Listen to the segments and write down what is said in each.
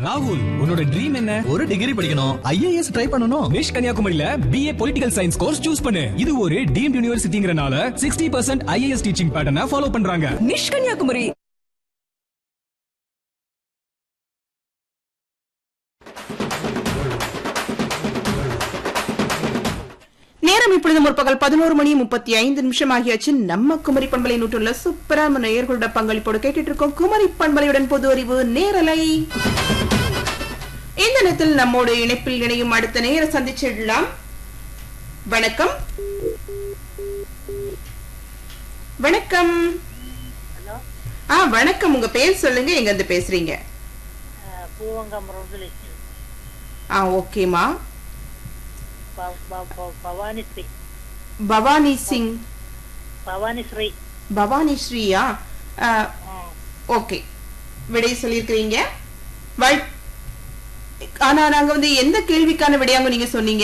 ராகுல் உன்னோட ட்ரீம் என்ன ஒரு டிகிரி படிக்கணும் ஐஏஎஸ் ட்ரை பண்ணணும் நிஷ் கன்னியாகுமரியில BA political science course choose பண்ணு இது ஒரு டீம்ட் யூனிவர்சிட்டிங்கறனால சிக்ஸ்டி பர்சன்ட் ஐஏஎஸ் டீச்சிங் பேட்டர்னை ஃபாலோ பண்றாங்க நிஷ் கன்னியாகுமரி நேரம் இப்பொழுது முற்பகல் பதினோரு மணி முப்பத்தி ஐந்து நிமிஷம் ஆகியாச்சு நம்ம குமரி பண்பலை நூற்றுள்ள சூப்பரான நேயர்களோட பங்களிப்போடு கேட்டுட்டு இருக்கோம் குமரி பண்பலையுடன் பொது அறிவு நேரலை இந்த நேரத்தில் நம்மோடு இணைப்பில் இணையும் அடுத்த நேர சந்திச்சிடலாம் வணக்கம் வணக்கம் ஆ வணக்கம் உங்க பேர் சொல்லுங்க எங்க இருந்து பேசுறீங்க பூவங்கம் ரோசலிஸ்ட் ஆ ஓகேமா பவானி ஸ்ரீ பவானி சிங் பவானி ஸ்ரீ பவானி ஸ்ரீயா ஆ, ஓகே விடை சொல்லியிருக்கிறீங்க வாழ்- ஆனா நாங்க வந்து எந்த கேள்விக்கான விடையாங்க நீங்க சொன்னீங்க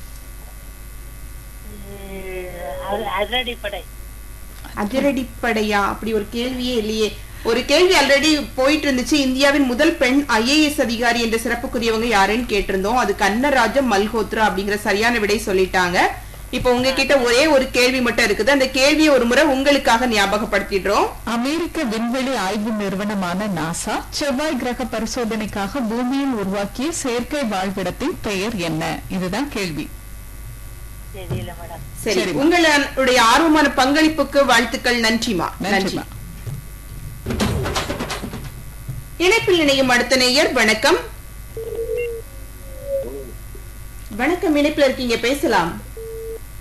அதிரடி படை அதிரடிப்படையா அப்படி ஒரு கேள்வியே இல்லையே ஒரு கேள்வி ஆல்ரெடி போயிட்டு இருந்துச்சு இந்தியாவின் முதல் பெண் ஐஏஎஸ் அதிகாரி என்ற சிறப்புக்குரியவங்க யாருன்னு கேட்டிருந்தோம் அது கன்னராஜம் மல்ஹோத்ரா அப்படிங்கிற சரியான விடை சொல்லிட்டாங்க இப்போ உங்ககிட்ட ஒரே ஒரு கேள்வி மட்டும் இருக்குது அந்த கேள்வியை ஒரு முறை உங்களுக்காக ஞாபகப்படுத்திடுறோம் அமெரிக்க விண்வெளி ஆய்வு நிறுவனமான நாசா செவ்வாய் கிரக பரிசோதனைக்காக பூமியில் உருவாக்கிய செயற்கை வாழ்விடத்தின் பெயர் என்ன இதுதான் கேள்வி தெரியல மேடம் சரி சரிம்மா. உங்களுடைய ஆர்வமான பங்களிப்புக்கு வாழ்த்துக்கள் நன்றிமா நன்றி நன்றிமா இணைப்பில் இணையும் அடுத்த நேயர் வணக்கம் வணக்கம் இணைப்பில் இருக்கீங்க பேசலாம்